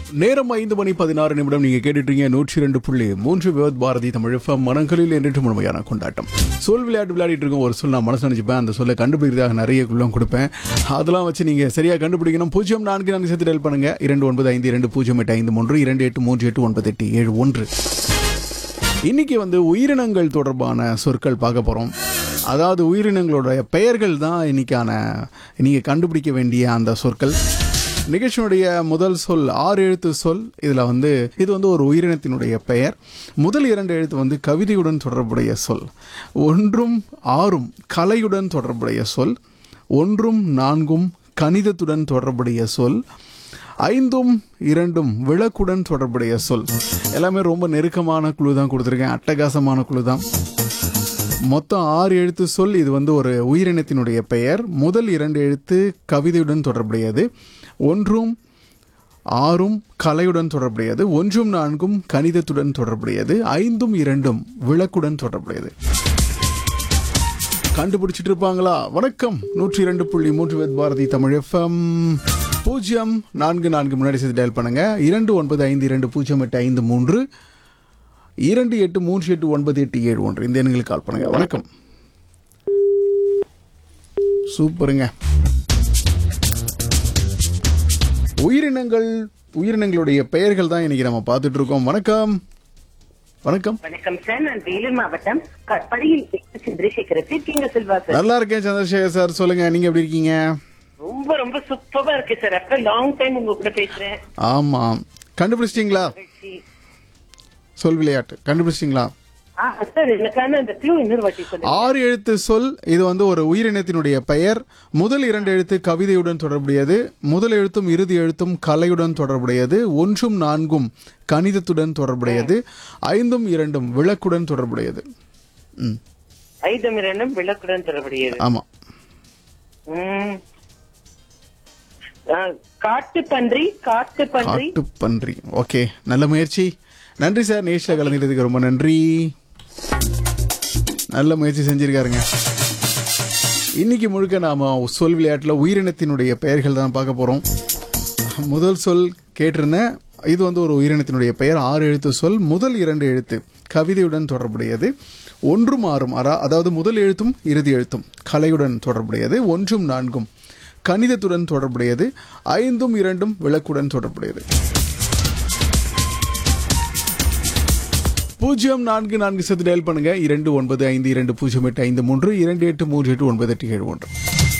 நேரம் ஐந்து மணி பதினாறு நிமிடம் நீங்க கேட்டுட்டீங்க நூற்றி ரெண்டு புள்ளி மூன்று விவத் பாரதி தமிழ் எஃப்எம் மனங்களில் என்றும் முழுமையான கொண்டாட்டம் சொல் விளையாட்டு விளையாடிட்டு இருக்கோம் ஒரு சொல் நான் மனசு நினைச்சுப்பேன் அந்த சொல்லை கண்டுபிடிக்கிறதாக நிறைய குள்ளம் கொடுப்பேன் அதெல்லாம் வச்சு நீங்க சரியா கண்டுபிடிக்கணும் பூஜ்ஜியம் நான்கு நான்கு சேர்த்து டெல் பண்ணுங்க இரண்டு ஒன்பது ஐந்து இரண்டு பூஜ்ஜியம் எட்டு ஐந்து மூன்று இரண்டு எட்டு மூன்று எட்டு ஒன்பது எட்டு ஏழு ஒன்று இன்னைக்கு வந்து உயிரினங்கள் தொடர்பான சொற்கள் பார்க்க போகிறோம் அதாவது உயிரினங்களுடைய பெயர்கள் தான் இன்னைக்கான நீங்கள் கண்டுபிடிக்க வேண்டிய அந்த சொற்கள் நிகழ்ச்சியினுடைய முதல் சொல் ஆறு எழுத்து சொல் இதில் வந்து இது வந்து ஒரு உயிரினத்தினுடைய பெயர் முதல் இரண்டு எழுத்து வந்து கவிதையுடன் தொடர்புடைய சொல் ஒன்றும் ஆறும் கலையுடன் தொடர்புடைய சொல் ஒன்றும் நான்கும் கணிதத்துடன் தொடர்புடைய சொல் ஐந்தும் இரண்டும் விளக்குடன் தொடர்புடைய சொல் எல்லாமே ரொம்ப நெருக்கமான குழு தான் கொடுத்துருக்கேன் அட்டகாசமான குழு தான் மொத்தம் ஆறு எழுத்து சொல் இது வந்து ஒரு உயிரினத்தினுடைய பெயர் முதல் இரண்டு எழுத்து கவிதையுடன் தொடர்புடையது ஒன்றும் ஆறும் கலையுடன் தொடர்புடையது ஒன்றும் நான்கும் கணிதத்துடன் தொடர்புடையது ஐந்தும் இரண்டும் விளக்குடன் தொடர்புடையது கண்டுபிடிச்சிட்டு இருப்பாங்களா வணக்கம் நூற்றி இரண்டு புள்ளி மூன்று வேத் பாரதி தமிழ் எஃப்எம் பூஜ்ஜியம் நான்கு நான்கு முன்னாடி சேர்த்து டயல் பண்ணுங்க இரண்டு ஒன்பது ஐந்து இரண்டு பூஜ்ஜியம் எட்டு ஐந்து மூன்று இரண்டு எட்டு மூன்று எட்டு ஒன்பது எட்டு ஏழு ஒன்று இந்த எண்களுக்கு கால் பண்ணுங்க வணக்கம் சூப்பருங்க உயிரினங்கள் உயிரினங்களுடைய பெயர்கள் தான் இன்னைக்கு நம்ம பார்த்துட்டு இருக்கோம் வணக்கம் வணக்கம் வணக்கம் சார் நான் வேலூர் மாவட்டம் கற்பனையில் சந்திரசேகர் இருக்கீங்க செல்வா சார் நல்லா இருக்கேன் சந்திரசேகர் சார் சொல்லுங்க நீங்க எப்படி இருக்கீங்க ரொம்ப ரொம்ப சூப்பரா இருக்கு சார் ஆஃப்டர் லாங் டைம் உங்க கூட பேசுறேன் ஆமாம் கண்டுபிடிச்சிட்டிங்களா சொல் விளையாட்டு கண்டுபிடிச்சிட்டிங்களா ஆ சார் எனக்கான அந்த க்ளூ இன்னொரு வாட்டி சொல்லுங்க ஆறு எழுத்து சொல் இது வந்து ஒரு உயிரினத்தினுடைய பெயர் முதல் இரண்டு எழுத்து கவிதையுடன் தொடர்புடையது முதல் எழுத்தும் இறுதி எழுத்தும் கலையுடன் தொடர்புடையது ஒன்றும் நான்கும் கணிதத்துடன் தொடர்புடையது ஐந்தும் இரண்டும் விளக்குடன் தொடர்புடையது ம் ஐதம் இரண்டும் விளக்குடன் தொடர்புடையது ஆமாம் ம். ஆ, காட்டு பன்றி காட்டு பன்றி காட்டுப்பன்றி ஓகே நல்ல முயற்சி நன்றி சார் நேஷில் கலந்துக்கிறதுக்கு ரொம்ப நன்றி நல்ல முயற்சி செஞ்சிருக்காருங்க இன்னைக்கு முழுக்க நாம சொல் விளையாட்டில் உயிரினத்தினுடைய பெயர்கள் தான் பார்க்க போறோம் முதல் சொல் கேட்டிருந்தேன் இது வந்து ஒரு உயிரினத்தினுடைய பெயர் ஆறு எழுத்து சொல் முதல் இரண்டு எழுத்து கவிதையுடன் தொடர்புடையது ஒன்றும் ஆறும் அரா அதாவது முதல் எழுத்தும் இறுதி எழுத்தும் கலையுடன் தொடர்புடையது ஒன்றும் நான்கும் கணிதத்துடன் தொடர்புடையது ஐந்தும் இரண்டும் விளக்குடன் தொடர்புடையது பூஜ்ஜியம் நான்கு நான்கு சத்து டயல் பண்ணுங்க இரண்டு ஒன்பது ஐந்து இரண்டு பூஜ்ஜியம் எட்டு ஐந்து மூன்று இரண்டு எட்டு மூன்று எட்டு ஒன்பது எட்டு ஏழு ஒன்று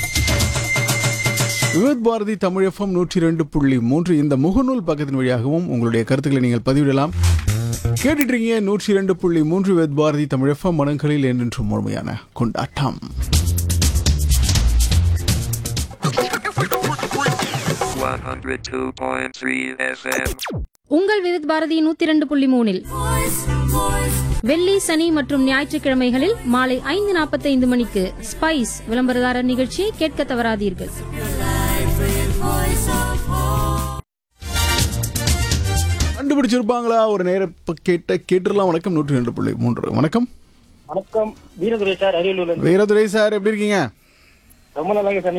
விவேத் பாரதி தமிழ் எஃப்எம் நூற்றி ரெண்டு புள்ளி மூன்று இந்த முகநூல் பக்கத்தின் வழியாகவும் உங்களுடைய கருத்துக்களை நீங்கள் பதிவிடலாம் கேட்டுட்டு இருக்கீங்க நூற்றி ரெண்டு புள்ளி மூன்று விவேத் பாரதி தமிழ் எஃப்எம் மனங்களில் என்றென்றும் முழுமையான கொண்டாட்டம் One hundred two point three FM. உங்கள் விருத் பாரதி நூத்தி இரண்டு புள்ளி மூணில் வெள்ளி சனி மற்றும் ஞாயிற்றுக்கிழமைகளில் மாலை ஐந்து நாற்பத்தைந்து மணிக்கு ஸ்பைஸ் விளம்பரதாரர் நிகழ்ச்சியை கேட்க தவறாதீர்கள் கண்டுபிடிச்சிருப்பாங்களா ஒரு நேர இப்ப கேட்ட கேட்டுடலாம் வணக்கம் நூற்றி ரெண்டு புள்ளி மூன்று வணக்கம் வணக்கம் வீரதுரை சார் அரியலூர்ல இருந்து வீரதுரை சார் எப்படி இருக்கீங்க ரொம்ப நல்லா இருக்கு சார்